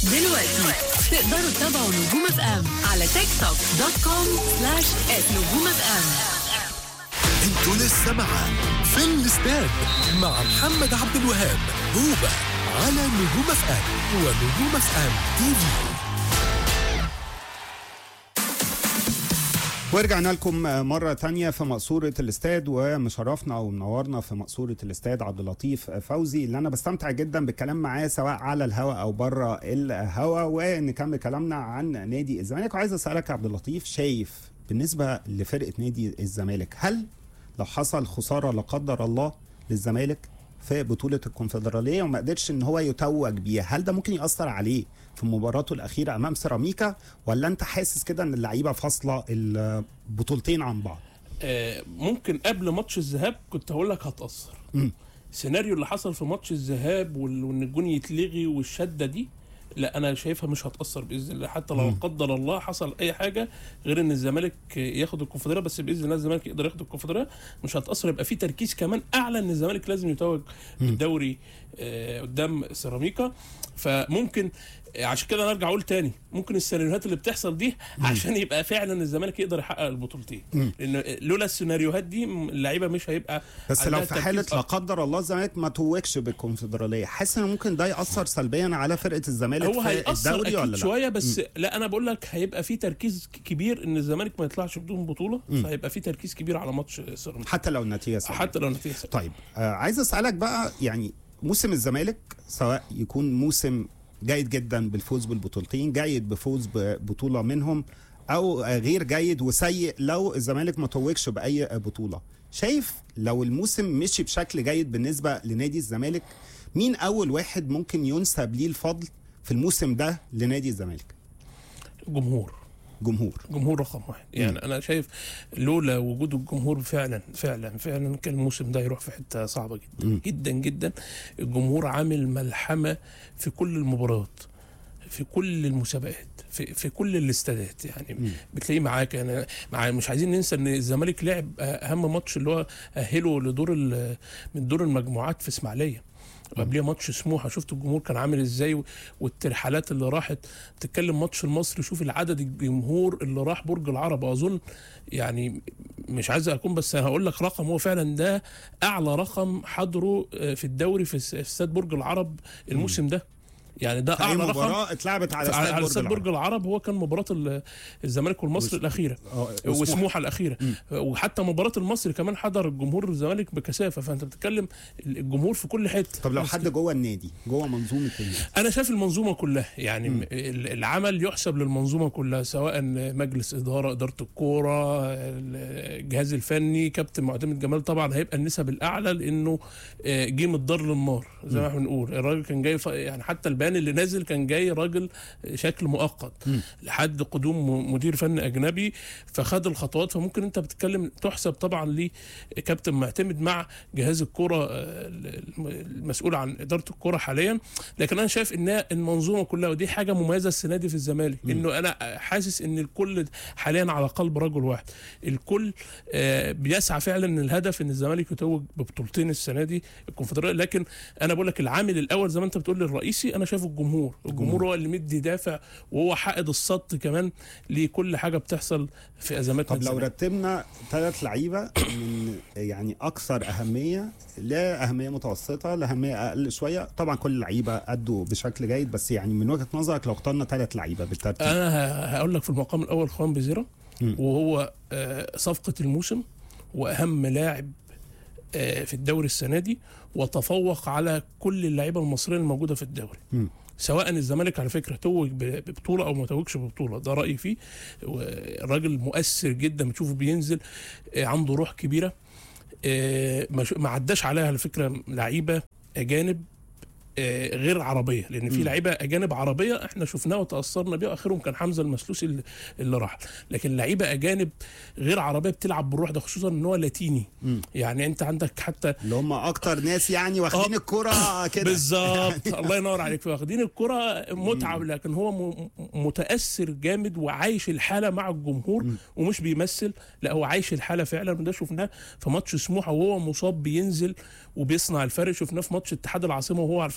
دلوقتي تقدروا تتابعوا نجوم اف ام على تيك توك دوت كوم سلاش نجوم اف ام انتوا لسه مع في الاستاد مع محمد عبد الوهاب هوبا على نجوم اف ام ونجوم اف ام تي في ورجعنا لكم مرة تانية في مقصورة الاستاد ومشرفنا ومنورنا في مقصورة الاستاد عبد اللطيف فوزي اللي أنا بستمتع جدا بالكلام معاه سواء على الهواء أو بره الهواء ونكمل كلامنا عن نادي الزمالك وعايز أسألك يا عبد اللطيف شايف بالنسبة لفرقة نادي الزمالك هل لو حصل خسارة لا قدر الله للزمالك في بطولة الكونفدرالية وما قدرش ان هو يتوج بيها هل ده ممكن يأثر عليه في مباراته الأخيرة أمام سيراميكا ولا أنت حاسس كده ان اللعيبة فاصلة البطولتين عن بعض آه، ممكن قبل ماتش الذهاب كنت هقول لك هتأثر السيناريو اللي حصل في ماتش الذهاب وال- وان الجون يتلغي والشده دي لا انا شايفها مش هتاثر باذن الله حتى لو لا قدر الله حصل اي حاجه غير ان الزمالك ياخد الكونفدراليه بس باذن الله الزمالك يقدر ياخد الكونفدراليه مش هتاثر يبقى في تركيز كمان اعلى ان الزمالك لازم يتوج بالدوري آه، قدام سيراميكا فممكن آه، عشان كده انا ارجع اقول تاني ممكن السيناريوهات اللي بتحصل دي عشان يبقى فعلا الزمالك يقدر يحقق البطولتين لان لولا السيناريوهات دي م- اللعيبه مش هيبقى بس عندها لو في تركيز حالة لا أكتر. قدر الله الزمالك ما توجش بالكونفدرالية حاسس ان ممكن ده يأثر سلبيا على فرقة الزمالك هو في هيأثر الدوري اكيد ولا لا؟ شويه بس لا انا بقول لك هيبقى في تركيز ك- كبير ان الزمالك ما يطلعش بدون بطوله فهيبقى في تركيز كبير على ماتش سيراميكا حتى لو النتيجة سلبية. حتى لو نتيجه سلبية. طيب آه عايز اسالك بقى يعني موسم الزمالك سواء يكون موسم جيد جدا بالفوز بالبطولتين جيد بفوز ببطوله منهم او آه، غير جيد وسيء لو الزمالك ما توجش باي آه، بطوله شايف لو الموسم مشي بشكل جيد بالنسبه لنادي الزمالك مين اول واحد ممكن ينسب ليه الفضل في الموسم ده لنادي الزمالك جمهور جمهور جمهور رقم واحد يعني انا شايف لولا وجود الجمهور فعلا فعلا فعلا كان الموسم ده يروح في حته صعبه جدا جدا جدا الجمهور عامل ملحمه في كل المباريات في كل المسابقات في, في كل الاستادات يعني بتلاقيه معاك يعني مع مش عايزين ننسى ان الزمالك لعب اهم ماتش اللي هو اهله لدور ال- من دور المجموعات في اسماعيليه وقبليها ماتش سموحه شفت الجمهور كان عامل ازاي و- والترحالات اللي راحت تتكلم ماتش المصري شوف العدد الجمهور اللي راح برج العرب اظن يعني مش عايز اكون بس انا هقول لك رقم هو فعلا ده اعلى رقم حضره آه، في الدوري في س- في استاد برج العرب الموسم ده يعني ده في اي اعلى رقم مباراه اتلعبت على على استاد على برج استاد العرب. برج العرب هو كان مباراه ال- الزمالك والمصري الاخيره آه، وسموحة. وسموحه الاخيره وحتى مباراه المصري كمان حضر الجمهور الزمالك بكثافه فانت بتتكلم الجمهور في كل حته طب لو بس حد جوه النادي جوه منظومه النادي انا شايف المنظومه كلها يعني م- ال- العمل يحسب للمنظومه كلها سواء مجلس اداره اداره الكوره الجهاز الفني كابتن معتمد جمال طبعا هيبقى النسب الاعلى لانه آه، جه من الدار للنار زي ما احنا بنقول الراجل كان جاي ف- يعني حتى البيان اللي نازل كان جاي راجل شكل مؤقت لحد قدوم م- مدير فني اجنبي فخد الخطوات فممكن انت بتتكلم تحسب طبعا لكابتن معتمد مع جهاز الكوره آه، الم- المسؤول عن اداره الكوره حاليا لكن انا شايف ان المنظومه كلها ودي حاجه مميزه السنه دي في الزمالك انه انا حاسس ان الكل حاليا على قلب رجل واحد الكل آه، بيسعى فعلا ان الهدف ان الزمالك يتوج ببطولتين السنه دي الكونفدراليه لكن انا بقول لك العامل الاول زي ما انت بتقول الرئيسي انا شايف الجمهور الجمهور هو اللي مدي دافع وهو حائد الصد كمان لكل حاجه بتحصل في ازمات طب لو رتبنا ثلاث لعيبه من يعني اكثر اهميه لاهميه متوسطه لاهميه اقل شويه طبعا كل اللعيبه ادوا بشكل جيد بس يعني من وجهه نظرك لو اخترنا ثلاث لعيبه بالترتيب انا ه- هقول لك في المقام الاول خوان بزيرة وهو آه، صفقه الموسم واهم لاعب آه، في الدوري السنه دي وتفوق على كل اللعيبه المصريه الموجوده في الدوري مم. سواء الزمالك على فكره توج ب- ببطوله او ما توجش ببطوله ده رايي فيه الراجل مؤثر جدا بتشوفه بينزل آه، عنده روح كبيره آه، ما شو- ما عداش عليها على فكره لعيبه اجانب آه، غير عربيه لان في لعيبه اجانب عربيه احنا شفناها وتاثرنا بيها اخرهم كان حمزه المسلوسي اللي- اللي راح لكن لعيبه اجانب غير عربيه بتلعب بالروح ده خصوصا ان هو لاتيني يعني انت عندك حتى اللي هم اكتر ناس يعني واخدين آه. الكرة كده بالظبط الله ينور عليك واخدين الكرة متعة لكن هو م- متأثر جامد وعايش الحالة مع الجمهور ومش بيمثل لا هو عايش الحالة فعلا وده شفناه في ماتش سموحة وهو مصاب بينزل وبيصنع الفرق شفناه في ماتش اتحاد العاصمة وهو على فكرة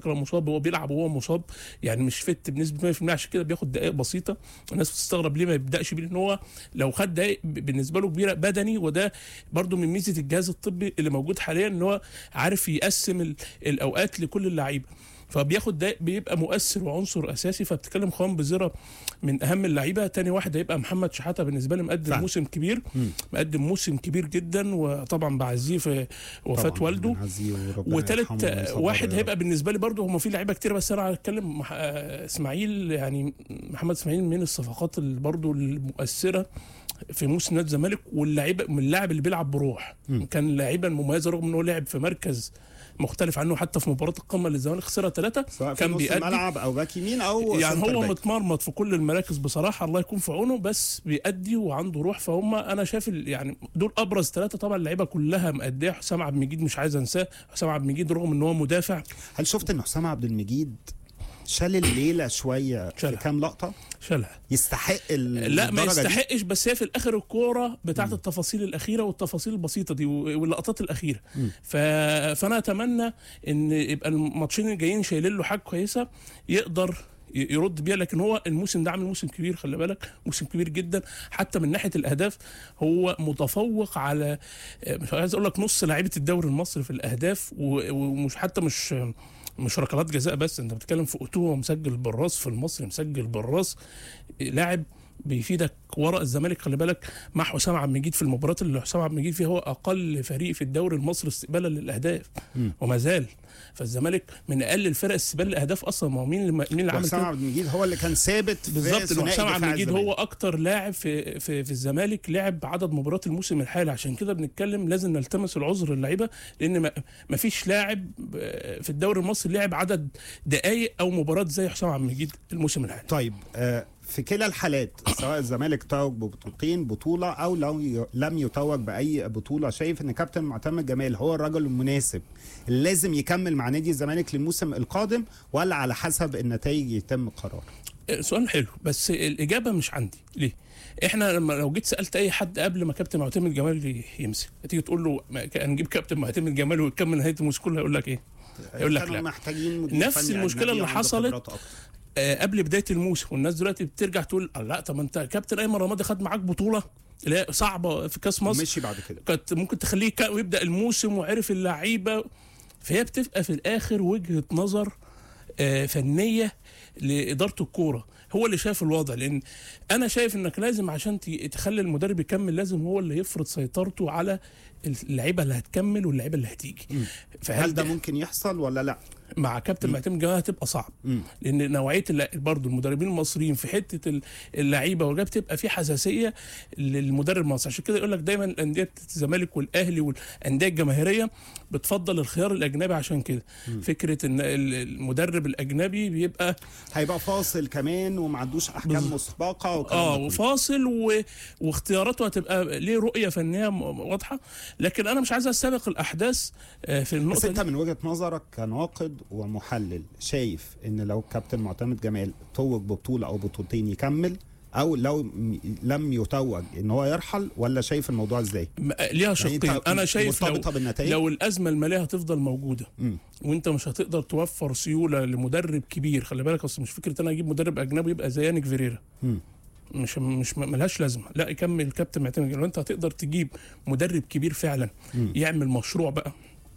فكره مصاب هو بيلعب وهو مصاب يعني مش فت بنسبه 100% عشان كده بياخد دقائق بسيطه الناس بتستغرب ليه ما يبداش بيه لان هو لو خد دقائق ب- بالنسبه له كبيره بدني وده برضو من ميزه الجهاز الطبي اللي موجود حاليا ان هو عارف يقسم ال- الاوقات لكل اللعيبه فبياخد ده بيبقى مؤثر وعنصر اساسي فبتتكلم خوان بزيرة من اهم اللعيبه تاني واحد هيبقى محمد شحاته بالنسبه لي مقدم فعلا. موسم كبير مقدم موسم كبير جدا وطبعا بعزيه في وفاه طبعاً والده بنعزيه وربنا وتالت يرحمه ويصبره واحد يا هيبقى بالنسبه لي برضه هم في لعيبه كتير بس انا هتكلم مح... آه، اسماعيل يعني محمد اسماعيل من الصفقات اللي برضه المؤثره في موسم نادي الزمالك واللعيبه من اللاعب اللي بيلعب بروح كان لعيبا مميزه رغم ان هو لعب في مركز مختلف عنه حتى في مباراه القمه اللي الزمالك خسرها ثلاثه سواء في كان نص بيأدي الملعب او باك يمين او يعني سنتر هو باك. متمرمط في كل المراكز بصراحه الله يكون في عونه بس بيأدي وعنده روح فهم انا شايف ال- يعني دول ابرز ثلاثه طبعا اللعيبه كلها مأديه حسام عبد المجيد مش عايز انساه حسام عبد المجيد رغم ان هو مدافع هل شفت ان حسام عبد المجيد شال الليله شويه في شالها. كام لقطه شالها يستحق ال- لا ما الدرجة دي؟ يستحقش بس هي في الاخر الكوره بتاعت التفاصيل الاخيره والتفاصيل البسيطه دي و- واللقطات الاخيره ف... فانا اتمنى ان يبقى الماتشين الجايين شايلين له حاجه كويسه يقدر ي- يرد بيها لكن هو الموسم ده عامل موسم كبير خلي بالك موسم كبير جدا حتى من ناحيه الاهداف هو متفوق على مش عايز اقول لك نص لعيبه الدوري المصري في الاهداف و- ومش حتى مش مش ركلات جزاء بس انت بتتكلم في اوتوه مسجل بالراس في المصري مسجل بالراس لاعب بيفيدك ورا الزمالك خلي بالك مع حسام عبد المجيد في المباريات اللي حسام عبد المجيد فيها هو اقل فريق في الدوري المصري استقبالا للاهداف وما زال فالزمالك من اقل الفرق استقبال الاهداف اصلا ما هو مين اللي مين اللي عامل وحسام كده عبد المجيد هو اللي كان ثابت في بالظبط إن ثنائي حسام عبد دفاع المجيد الزمالك. هو اكتر لاعب في في في الزمالك لعب عدد مباريات الموسم الحالي عشان كده بنتكلم لازم نلتمس العذر للعيبه لان ما ما فيش لاعب آه، في الدوري المصري لعب عدد دقائق او مباريات زي حسام عبد المجيد الموسم الحالي طيب آه، في كلا الحالات سواء الزمالك توج ببطولتين بطوله او لو ي- لم يتوج باي بطوله شايف ان كابتن معتمد جمال هو الرجل المناسب اللي لازم يكمل مع نادي الزمالك للموسم القادم ولا على حسب النتائج يتم قرار سؤال حلو بس الاجابه مش عندي ليه احنا لما لو جيت سالت اي حد قبل ما كابتن معتمد جمال يمسك تيجي تقول له ما- نجيب كابتن معتمد جمال ويكمل نهايه الموسم كله هيقول لك ايه هيقول لك كانوا لا محتاجين مدير نفس فني المشكلة أجنبي اللي عنده حصلت خبرات أكتر. آه، قبل بدايه الموسم والناس دلوقتي بترجع تقول "آه، لا طب انت كابتن ايمن رمادي خد معاك بطوله اللي هي صعبه في كاس مصر ومشي بعد كده كانت ممكن تخليه كا- ويبدا الموسم وعرف اللعيبه فهي بتبقى في الاخر وجهه نظر آه، فنيه لاداره الكوره هو اللي شايف الوضع لان انا شايف انك لازم عشان ت- تخلي المدرب يكمل لازم هو اللي يفرض سيطرته على اللعيبه اللي هتكمل واللعيبه اللي هتيجي هل ده ممكن يحصل ولا لا مع كابتن معتمد جمال هتبقى صعب مم. لان نوعيه الل- برضه المدربين المصريين في حته ال- اللعيبه وجاب بتبقى في حساسيه للمدرب المصري عشان كده يقول لك دايما الانديه بتاعت الزمالك والاهلي والانديه الجماهيريه بتفضل الخيار الاجنبي عشان كده فكره ان ال- المدرب الاجنبي بيبقى هيبقى فاصل كمان وما عندوش احكام بالظبط. مسبقه وكلام اه ده كله. وفاصل و... واختياراته هتبقى ليه رؤيه فنيه م- واضحه لكن انا مش عايز استبق الاحداث آه، في بس النقطه انت دي من وجهه نظرك كناقد ومحلل شايف ان لو كابتن معتمد جمال توج ببطوله او بطولتين يكمل او لو م- لم يتوج ان هو يرحل ولا شايف الموضوع ازاي؟ م- ليها شقين أنت انا شايف لو مرتبطة بالنتائج؟ لو الازمه الماليه هتفضل موجوده مم. وانت مش هتقدر توفر سيوله لمدرب كبير خلي بالك اصل مش فكره انا اجيب مدرب اجنبي يبقى زي يانيك فيريرا مم. مش مش ملهاش لازمه لا يكمل كابتن معتمد لو انت هتقدر تجيب مدرب كبير فعلا مم. يعمل مشروع بقى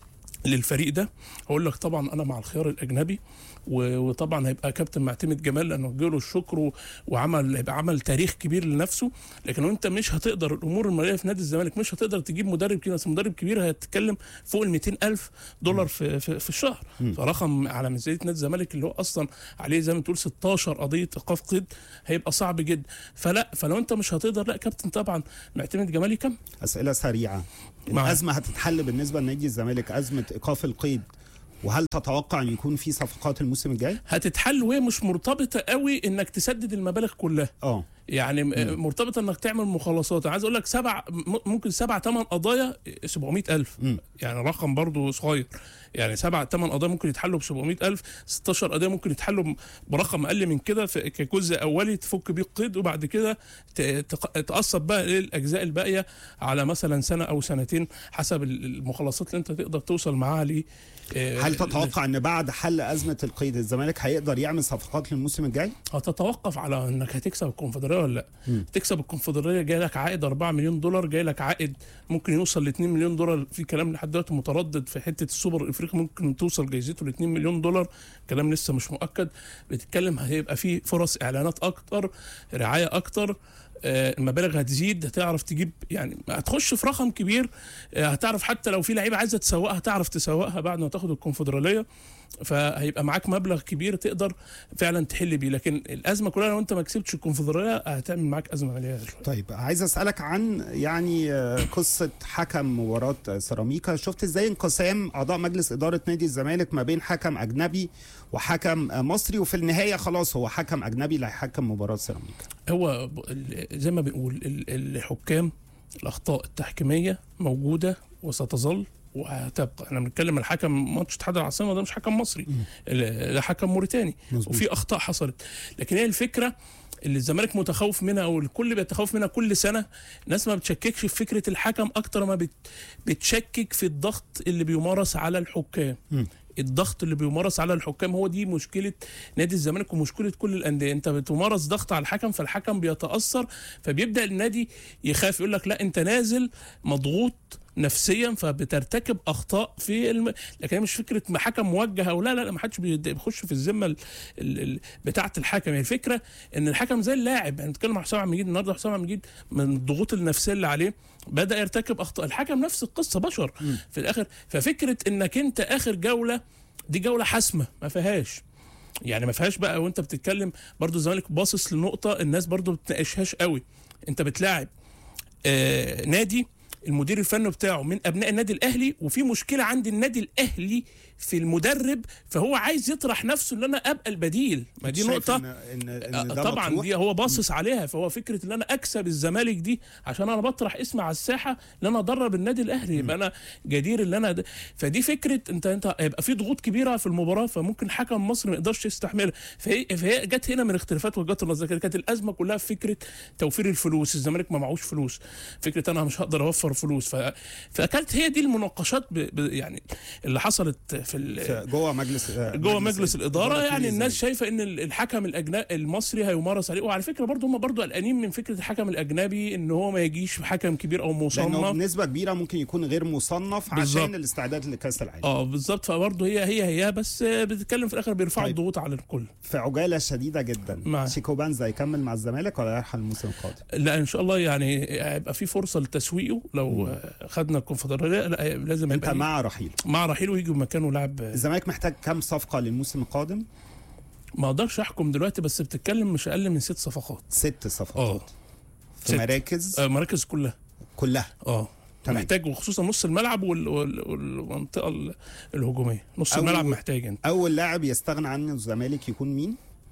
للفريق ده هقول لك طبعا انا مع الخيار الاجنبي و- وطبعا هيبقى كابتن معتمد جمال لانه له الشكر و- وعمل هيبقى عمل تاريخ كبير لنفسه لكن انت مش هتقدر الامور الماليه في نادي الزمالك مش هتقدر تجيب مدرب كبير بس مدرب كبير هيتكلم فوق ال 200 الف دولار في, في, في الشهر فرقم على ميزانيه نادي الزمالك اللي هو اصلا عليه زي ما تقول 16 قضيه ايقاف قيد هيبقى صعب جدا فلا فلو انت مش هتقدر لا كابتن طبعا معتمد جمال يكمل اسئله سريعه معاك. الازمه هتتحل بالنسبه لنادي الزمالك ازمه ايقاف القيد وهل تتوقع ان يكون في صفقات الموسم الجاي؟ هتتحل وهي مش مرتبطه قوي انك تسدد المبالغ كلها اه يعني م- مرتبطه انك تعمل مخلصات أنا عايز اقول لك سبع م- ممكن سبع ثمان قضايا 700 الف مم. يعني رقم برضو صغير يعني سبع ثمان قضايا ممكن يتحلوا ب 700 الف 16 قضيه ممكن يتحلوا ب- برقم اقل من كده في- كجزء اولي تفك بيه القيد وبعد كده ت- تق- تقسط بقى الاجزاء الباقيه على مثلا سنه او سنتين حسب ال- المخلصات اللي انت تقدر توصل معاها آه، هل تتوقع ان بعد حل ازمه القيد الزمالك هيقدر يعمل صفقات للموسم الجاي؟ هتتوقف على انك هتكسب الكونفدراليه ولا لا تكسب الكونفدراليه جاي لك عائد 4 مليون دولار جاي لك عائد ممكن يوصل ل 2 مليون دولار في كلام لحد دلوقتي متردد في حته السوبر الافريقي ممكن توصل جايزته ل 2 مليون دولار كلام لسه مش مؤكد بتتكلم هيبقى في فرص اعلانات اكتر رعايه اكتر آه، المبالغ هتزيد هتعرف تجيب يعني هتخش في رقم كبير آه، هتعرف حتى لو في لعيبه عايزه تسوقها هتعرف تسوقها بعد ما تاخد الكونفدراليه فهيبقى معاك مبلغ كبير تقدر فعلا تحل بيه لكن الازمه كلها لو انت ما كسبتش الكونفدراليه هتعمل معاك ازمه ماليه شويه طيب عايز اسالك عن يعني آه، قصه حكم مباراه آه، سيراميكا شفت ازاي انقسام اعضاء مجلس اداره نادي الزمالك ما بين حكم اجنبي وحكم آه، مصري وفي النهايه خلاص هو حكم اجنبي اللي هيحكم مباراه سيراميكا هو ب- ال- زي ما بنقول ال- الحكام الاخطاء التحكيميه موجوده وستظل وهتبقى احنا بنتكلم عن حكم ماتش اتحاد العاصمه ده مش حكم مصري ال- ده حكم موريتاني مظبوط. وفي اخطاء حصلت لكن هي الفكره اللي الزمالك متخوف منها او الكل بيتخوف منها كل سنه الناس ما بتشككش في فكره الحكم اكتر ما بت بتشكك في الضغط اللي بيمارس على الحكام الضغط اللي بيمارس على الحكام هو دي مشكله نادي الزمالك ومشكله كل الانديه انت بتمارس ضغط على الحكم فالحكم بيتاثر فبيبدا النادي يخاف يقول لك لا انت نازل مضغوط نفسيا فبترتكب اخطاء في الم... لكن هي مش فكره ما حكم موجه او لا لا لا ما حدش بيد- بيخش في الذمه ال... ال... ال... بتاعه الحكم هي الفكره ان الحكم زي اللاعب يعني بنتكلم مع حسام عبد المجيد النهارده حسام عبد المجيد من الضغوط النفسيه اللي عليه بدا يرتكب اخطاء الحكم نفس القصه بشر في الاخر ففكره انك انت اخر جوله دي جوله حاسمه ما فيهاش يعني ما فيهاش بقى وانت بتتكلم برضو الزمالك باصص لنقطه الناس برضو ما بتناقشهاش قوي انت بتلاعب آه نادي المدير الفني بتاعه من ابناء النادي الاهلي وفي مشكله عند النادي الاهلي في المدرب فهو عايز يطرح نفسه ان انا ابقى البديل ما دي شايف نقطه إن إن إن آه، ده طبعا مطروح؟ دي هو باصص عليها فهو فكره ان انا اكسب الزمالك دي عشان انا بطرح اسمي على الساحه ان انا ادرب النادي الاهلي يبقى انا جدير ان انا د... فدي فكره انت انت هيبقى في ضغوط كبيره في المباراه فممكن حكم مصر ما يقدرش يستحملها فهي, فهي جت هنا من اختلافات وجهات النظر كانت الازمه كلها في فكره توفير الفلوس الزمالك ما معهوش فلوس فكره انا مش هقدر اوفر فلوس ف... فكانت هي دي المناقشات ب... ب... يعني اللي حصلت في ال... في جوه مجلس آه، جوه مجلس الاداره نادي يعني الناس الزمالك. شايفه ان ال- الحكم الاجنبي المصري هيمارس عليه وعلى فكره برضه هم برضه قلقانين من فكره الحكم الاجنبي ان هو ما يجيش حكم كبير او لانه مصنف بنسبه كبيره ممكن يكون غير مصنف بالظبط. عشان الاستعداد لكاس العالم اه بالظبط فبرضه هي هي هي بس بتتكلم في الاخر بيرفعوا طيب. الضغوط على الكل في عجاله شديده جدا مع- شيكو بانزا يكمل مع الزمالك ولا يرحل الموسم القادم لا ان شاء الله يعني هيبقى في فرصه لتسويقه لو خدنا الكونفدراليه لا لازم انت يبقى مع رحيل مع رحيل ويجي مكانه لاعب الزمالك محتاج كام صفقه للموسم القادم ما اقدرش احكم دلوقتي بس بتتكلم مش اقل من ست صفقات ست اه صفقات في ست. مراكز آه، مراكز كلها كلها اه تمام. محتاج وخصوصا نص الملعب وال- وال- والمنطقه ال- الهجوميه نص أول- الملعب محتاج انت اول لاعب يستغنى عنه الزمالك يكون مين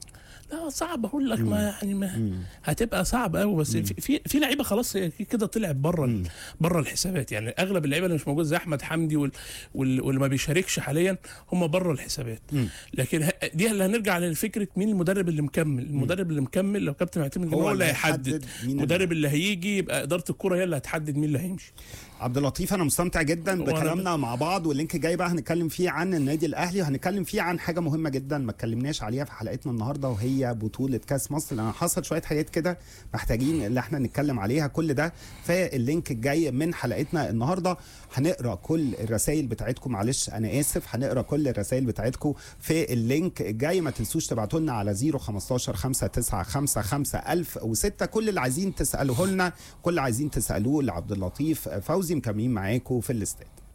لا صعب اقول لك ما يعني ما هتبقى صعب قوي بس في في, في لعيبه خلاص هي كده طلعت بره بره الحسابات يعني اغلب اللعيبه اللي مش موجوده زي احمد حمدي وال وال واللي ما بيشاركش حاليا هم بره الحسابات لكن ه- دي اللي هنرجع لفكره مين المدرب اللي مكمل المدرب اللي مكمل لو كابتن معتمد هو هو, اللي اللي هيحدد هيحدد مين المدرب اللي هيجي يبقى اداره الكره هي اللي هتحدد مين اللي هيمشي عبد اللطيف انا مستمتع جدا وأنا بكلامنا مع بعض واللينك جاي بقى هنتكلم فيه عن النادي الاهلي وهنتكلم فيه عن حاجه مهمه جدا ما اتكلمناش عليها في حلقتنا النهارده وهي بطوله كاس مصر لان حصل شويه حاجات كده محتاجين اللي احنا نتكلم عليها كل ده في اللينك الجاي من حلقتنا النهارده هنقرا كل الرسائل بتاعتكم معلش انا اسف هنقرا كل الرسائل بتاعتكم في اللينك الجاي ما تنسوش تبعتوا لنا على 015 5955 1006 كل اللي عايزين تسالوه لنا كل اللي عايزين تسالوه لعبد اللطيف فوزي مكملين معاكم في الاستاد